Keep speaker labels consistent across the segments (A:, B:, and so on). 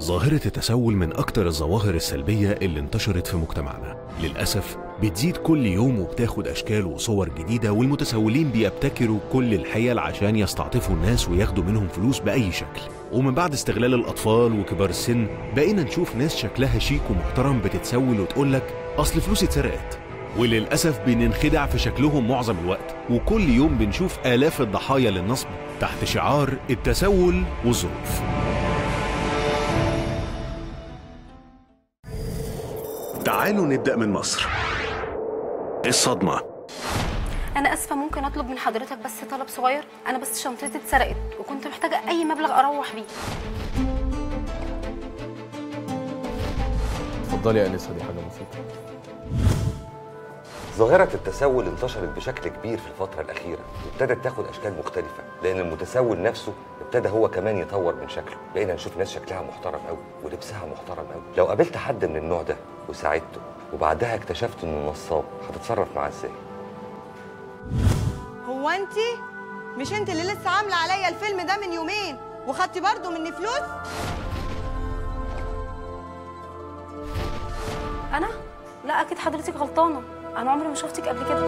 A: ظاهرة التسول من أكتر الظواهر السلبية اللي انتشرت في مجتمعنا للأسف بتزيد كل يوم وبتاخد أشكال وصور جديدة والمتسولين بيبتكروا كل الحيل عشان يستعطفوا الناس وياخدوا منهم فلوس بأي شكل ومن بعد استغلال الأطفال وكبار السن بقينا نشوف ناس شكلها شيك ومحترم بتتسول وتقولك أصل فلوسي اتسرقت وللأسف بننخدع في شكلهم معظم الوقت وكل يوم بنشوف آلاف الضحايا للنصب تحت شعار التسول والظروف تعالوا نبدأ من مصر الصدمة
B: انا اسفه ممكن اطلب من حضرتك بس طلب صغير انا بس شنطتي اتسرقت وكنت محتاجه اي مبلغ اروح بيه
C: اتفضلي يا انسه دي حاجه بسيطه
D: ظاهرة التسول انتشرت بشكل كبير في الفترة الأخيرة وابتدت تاخد أشكال مختلفة لأن المتسول نفسه ابتدى هو كمان يطور من شكله بقينا نشوف ناس شكلها محترم قوي ولبسها محترم قوي لو قابلت حد من النوع ده وساعدته وبعدها اكتشفت انه نصاب هتتصرف معاه ازاي
E: هو انت مش انت اللي لسه عامله عليا الفيلم ده من يومين وخدتي برضه مني فلوس
B: انا لا اكيد حضرتك غلطانه انا عمري ما شفتك قبل كده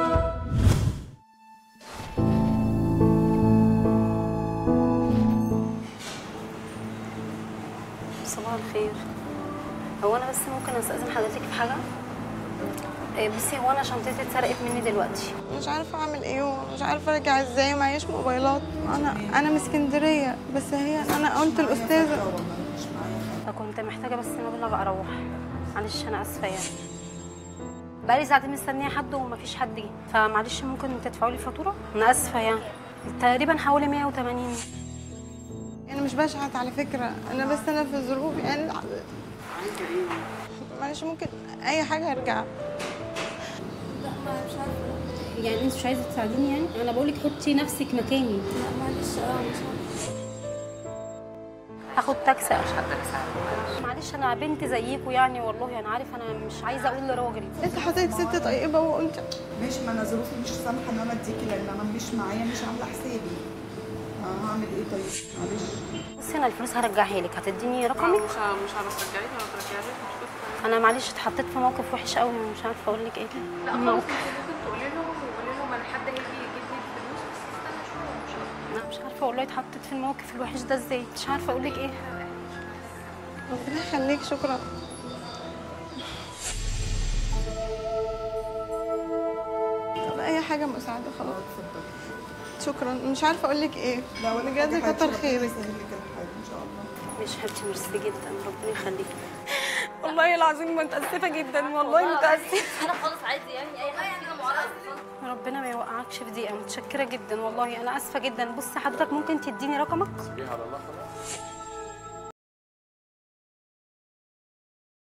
B: صباح الخير هو انا بس ممكن استاذن حضرتك في حاجه إيه، بصي هو انا شنطتي اتسرقت مني دلوقتي
E: مش عارفه اعمل ايه ومش عارفه ارجع ازاي معيش موبايلات انا انا من اسكندريه بس هي انا قلت الاستاذه
B: فكنت محتاجه بس مبلغ اروح معلش انا اسفه يعني بقالي ساعتين مستنيه حد ومفيش حد جه فمعلش ممكن تدفعوا لي فاتوره انا اسفه يعني تقريبا حوالي 180
E: انا مش بشحت على فكره انا بس انا في ظروف يعني معلش ممكن اي حاجه ارجع
B: يعني انت مش عايزه تساعديني يعني انا بقول لك حطي نفسك مكاني
F: لا معلش اه مش عارفة.
B: هاخد تاكسي مش هقدر اساعدك معلش انا بنت زيكوا يعني والله انا عارف انا مش عايزه اقول لراجل
E: انت حضرتك ست طيبه وقلت
G: ماشي ما انا ظروفي مش سامحه ان انا اديكي لان انا مش معايا مش عامله حسابي آه، هعمل ايه طيب معلش
B: بصي انا الفلوس هرجعها لك هتديني رقمك
H: مش ه- مش هعرف ارجعلك ولا ترجعلك مش بس
B: انا معلش اتحطيت في موقف وحش قوي مش عارفه اقول لك ايه
H: لا خلاص ممكن تقولي لهم وقولي لهم انا حد هيجي يجيب لي الفلوس بس استنى شويه مش هقدر.
B: انا مش عارفه والله اتحطيت في الموقف الوحش ده ازاي مش عارفه اقول لك ايه
E: ربنا يخليك شكرا طب اي حاجه مساعده خلاص شكرا مش عارفه اقول لك ايه
G: لا ولا
E: بجد
G: حاجة،
E: كتر
G: ربنا
E: خيرك
G: يسهل لك الحال ان شاء الله
B: مش حبيبتي ميرسي جدا ربنا يخليكي
E: والله العظيم متاسفه جدا والله متاسفه
F: انا خالص عادي يعني اي حاجه كده معرضه
B: ربنا ما يوقعكش في دقيقه متشكره جدا والله انا اسفه جدا بصي حضرتك ممكن تديني رقمك
C: سيبيها على الله خلاص